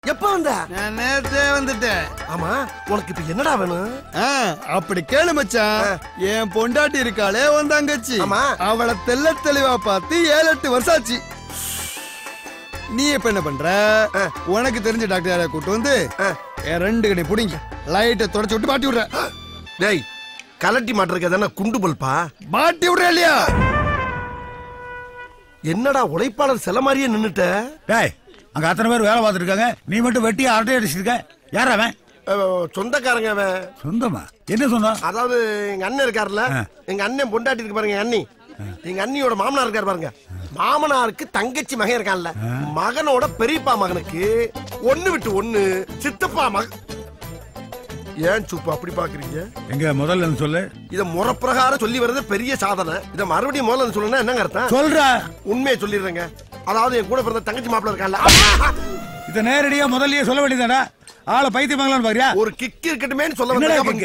எப்ப வந்த நான் நேத்தே வந்துட்டேன் ஆமா உனக்கு இப்ப என்னடா வேணும் ஆ, அப்படி கேளு மச்சான் என் பொண்டாட்டி இருக்காளே உன் தங்கச்சி ஆமா. அவளை தெள்ள தெளிவா பார்த்து ஏழு எட்டு வருஷம் ஆச்சு நீ இப்ப என்ன பண்ற உனக்கு தெரிஞ்ச டாக்டர் யாரையா கூட்டு வந்து என் ரெண்டு கடை புடிங்க லைட்டை தொடச்சு விட்டு மாட்டி விடுற டேய் கலட்டி மாட்டிருக்க தானே குண்டு பல்பா மாட்டி விடுற இல்லையா என்னடா உழைப்பாளர் சில மாதிரியே நின்னுட்ட டேய் அங்க அத்தனை பேர் வேலை பார்த்துட்டு இருக்காங்க நீ மட்டும் வெட்டி அரட்டை அடிச்சிருக்க யார் அவன் அஹ், சொந்தக்காரங்க அவன் சொந்தமா என்ன சொந்தம் அதாவது எங்க அண்ணன் இருக்காருல்ல ஆ. எங்க அண்ணன் பொண்டாட்டி இருக்கு பாருங்க எங்க அண்ணி எங்க அண்ணியோட மாமனார் இருக்காரு பாருங்க மாமனாருக்கு தங்கச்சி மகன் இருக்கான்ல மகனோட பெரியப்பா மகனுக்கு ஒண்ணு விட்டு ஒண்ணு சித்தப்பா மகன் ஏன் சுப்பு அப்படி பாக்குறீங்க எங்க முதல்ல இருந்து சொல்லு இத முறப்பிரகாரம் சொல்லி வர்றது பெரிய சாதனை இத மறுபடியும் முதல்ல இருந்து சொல்லணும்னா என்னங்க அர்த்தம் சொல்ற உண்மையை சொல்லிடுறேங்க அதாவது என் கூட பிறந்த தங்கச்சி மாப்பிள்ள இருக்கான்ல இத நேரடியா முதல்லயே சொல்ல வேண்டியதாடா ஆளை பைத்தியமாங்களான்னு பாரியா ஒரு கிக் இருக்கட்டுமேன்னு சொல்ல என்னடா வந்தேன்